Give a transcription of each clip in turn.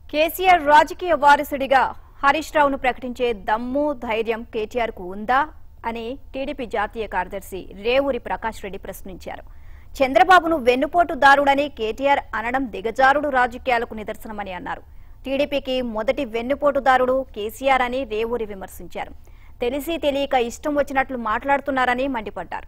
కేసీఆర్ రాజకీయ వారసుడిగా హరీష్ రావును ప్రకటించే దమ్ము ధైర్యం కేటీఆర్ కు ఉందా అని టీడీపీ జాతీయ కార్యదర్శి రేవూరి ప్రకాష్ రెడ్డి ప్రశ్నించారు చంద్రబాబును వెన్నుపోటుదారుడని కేటీఆర్ అనడం దిగజారుడు రాజకీయాలకు నిదర్శనమని అన్నారు టీడీపీకి మొదటి వెన్నుపోటుదారుడు కేసీఆర్ అని రేవూరి విమర్శించారు తెలిసి తెలియక ఇష్టం వచ్చినట్లు మాట్లాడుతున్నారని మండిపడ్డారు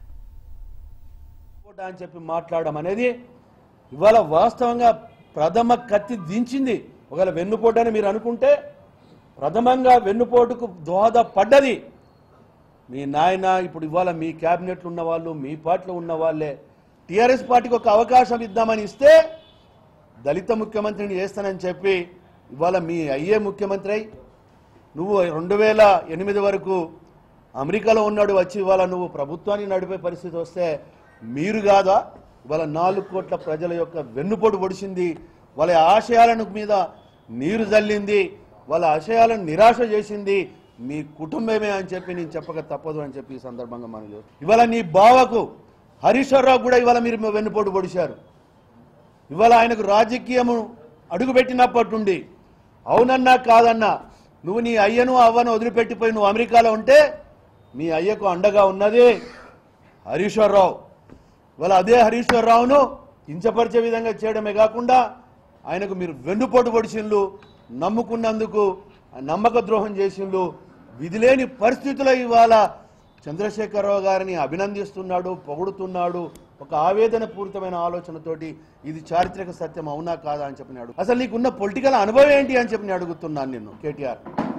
ఓట అని చెప్పి మాట్లాడడం అనేది ఇవాళ వాస్తవంగా ప్రథమ కత్తి దించింది ఒకవేళ వెన్నుపోటు అని మీరు అనుకుంటే ప్రథమంగా వెన్నుపోటుకు దోహదపడ్డది మీ నాయన ఇప్పుడు ఇవాళ మీ క్యాబినెట్లు ఉన్న వాళ్ళు మీ పార్టీలో ఉన్న వాళ్ళే టీఆర్ఎస్ పార్టీకి ఒక అవకాశం ఇద్దామని ఇస్తే దళిత ముఖ్యమంత్రిని చేస్తానని చెప్పి ఇవాళ మీ అయ్యే ముఖ్యమంత్రి అయి నువ్వు రెండు వేల ఎనిమిది వరకు అమెరికాలో ఉన్నాడు వచ్చి ఇవాళ నువ్వు ప్రభుత్వాన్ని నడిపే పరిస్థితి వస్తే మీరు కాదా ఇవాళ నాలుగు కోట్ల ప్రజల యొక్క వెన్నుపోటు పొడిచింది వాళ్ళ ఆశయాలను మీద నీరు జల్లింది వాళ్ళ ఆశయాలను నిరాశ చేసింది మీ కుటుంబమే అని చెప్పి నేను చెప్పక తప్పదు అని చెప్పి ఈ సందర్భంగా మనం చూస్తాం. ఇవాళ నీ బావకు హరీశ్వరరావు కూడా ఇవాళ మీరు వెన్నుపోటు పొడిచారు ఇవాళ ఆయనకు రాజకీయము అడుగుపెట్టినప్పటి నుండి అవునన్నా కాదన్నా నువ్వు నీ అయ్యను అవ్వను వదిలిపెట్టిపోయి నువ్వు అమెరికాలో ఉంటే మీ అయ్యకు అండగా ఉన్నది హరీశ్వరరావు ఇవాళ అదే హరీశ్వరరావును కించపరిచే విధంగా చేయడమే కాకుండా ఆయనకు మీరు వెన్నుపోటు పొడిచిండ్లు నమ్ముకున్నందుకు నమ్మక ద్రోహం చేసిండ్లు విధిలేని పరిస్థితుల్లో ఇవాళ చంద్రశేఖరరావు గారిని అభినందిస్తున్నాడు పొగుడుతున్నాడు ఒక ఆవేదన పూరితమైన ఆలోచనతోటి ఇది చారిత్రక సత్యం అవునా కాదా అని చెప్పి నేను అడుగు అసలు నీకున్న పొలిటికల్ అనుభవం ఏంటి అని చెప్పి నేను అడుగుతున్నాను నిన్ను కేటీఆర్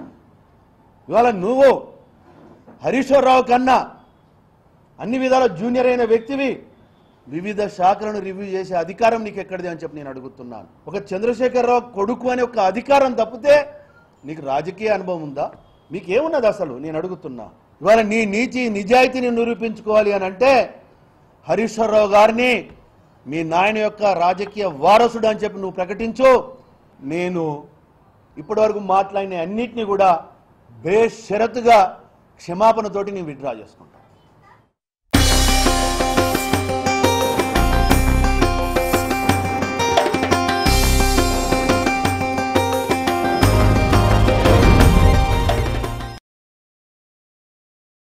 ఇవాళ నువ్వు హరీశ్వరరావు కన్నా అన్ని విధాల జూనియర్ అయిన వ్యక్తివి వివిధ శాఖలను రివ్యూ చేసే అధికారం నీకు ఎక్కడిది అని చెప్పి నేను అడుగుతున్నాను ఒక చంద్రశేఖరరావు కొడుకు అనే ఒక అధికారం తప్పితే నీకు రాజకీయ అనుభవం ఉందా మీకేమున్నది అసలు నేను అడుగుతున్నా ఇవాళ నీ నీతి నిజాయితీని నిరూపించుకోవాలి అని అంటే హరీశ్వరరావు గారిని మీ నాయన యొక్క రాజకీయ వారసుడు అని చెప్పి నువ్వు ప్రకటించు నేను ఇప్పటివరకు మాట్లాడిన అన్నిటినీ కూడా బేషరతుగా క్షమాపణతోటి నేను విత్డ్రా చేసుకుంటాను